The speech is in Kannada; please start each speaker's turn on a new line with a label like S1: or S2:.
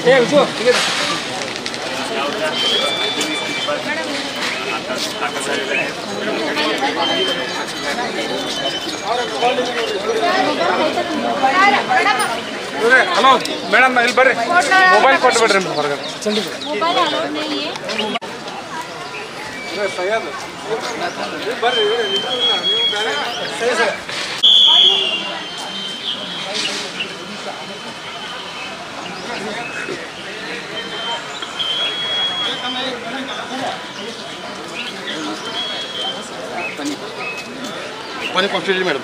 S1: ಹಲೋ ಮೇಡಮ್ ಇಲ್ಲಿ ಬರ್ರಿ ಮೊಬೈಲ್ ಕೊಟ್ಟು ಬಿಡ್ರಿ ಹೊರಗಡೆ
S2: मोबाइल अलाउड नहीं है
S1: ಮನೆ ಕೊಡ್ತೀರಿ ಮೇಡಮ್